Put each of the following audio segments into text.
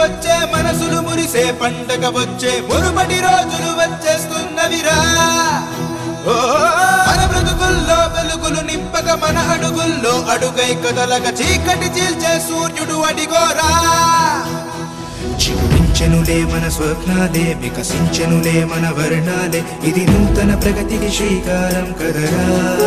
వచ్చే మనసులు మురిసే పండగ వచ్చే మురుపటి రోజులు వచ్చేస్తున్నవిరా ఓ మన బ్రతుకుల్లో వెలుగులు నింపక మన అడుగుల్లో అడుగై కదలక చీకటి చీల్చే సూర్యుడు అడిగోరా చిగురించెనులే మన స్వప్నాలే వికసించెనులే మన వర్ణాలే ఇది నూతన ప్రగతికి శ్రీకారం కదరా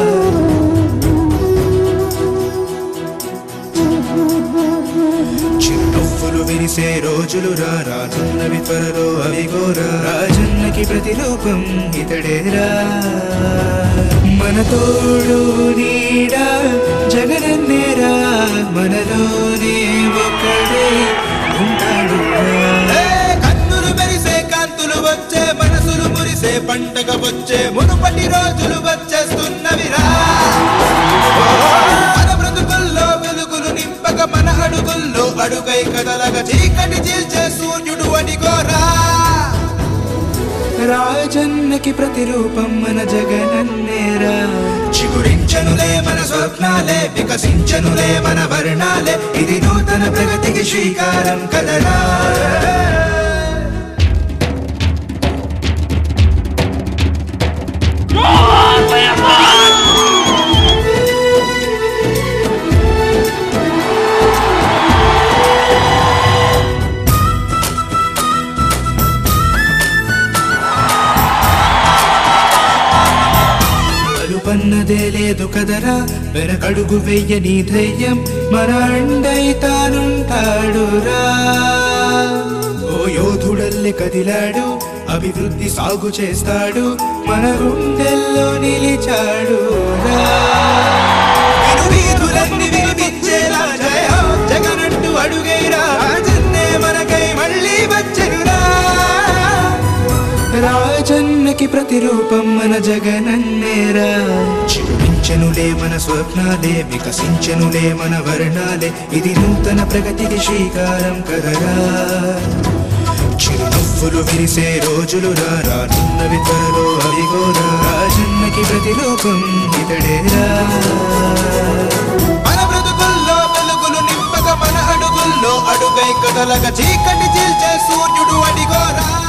చిరునవ్వులు విరిసే రోజులు రా రానున్నవి త్వరలో అవి గోరా రాజన్నకి ప్రతిరూపం ఇతడేరా మన తోడు నీడా జగనన్నేరా మనలోనే ఒక్కడే ఉంటాడు కన్నులు మెరిసే కాంతులు వచ్చే మనసులు మురిసే పంటగ వచ్చే మునుపటి రోజులు వచ్చేస్తున్నవిరా మన బ్రతుకుల్లో వెలుగులు నింపక మన అడుగుల్లో అడుగై కదలగ చీకటి చీల్చే సూర్యుడు అడిగోరా రాజన్నకి ప్రతిరూపం మన జగనన్నేరా చిగురించనులే మన స్వప్నాలే వికసించనులే మన వర్ణాలే ఇది నూతన ప్రగతికి శ్రీకారం కదరా పన్నదే లేదు కదరా వెనకడుగు వెయ్యని ధైర్యం మన అండై తానుంటాడురా ఓ యోధుడల్లె కదిలాడు అభివృద్ధి సాగు చేస్తాడు మన గుండెల్లో నిలిచాడు రా వీధులన్నీ వినిపించేలా జయ హో జగనంటూ అడుగైరా రాజన్నే మనకై మళ్ళీ వచ్చెనురా రాజన్నకి ప్రతిరూపం మన జగనన్నేరా చిరుమించెనులే మన స్వప్నాలే వికసించెనులే మన వర్ణాలే ఇది నూతన ప్రగతికి శ్రీకారం కదరా చిరునవ్వులు విరిసే రోజులు రా రానున్నవి త్వరలో అవిగోరా రాజన్నకి ప్రతిరూపం ఇతడేరా మన బ్రతుకుల్లో వెలుగులు నింపక మన అడుగుల్లో అడుగై కదలక చీకటి చీల్చే సూర్యుడు అడిగోరా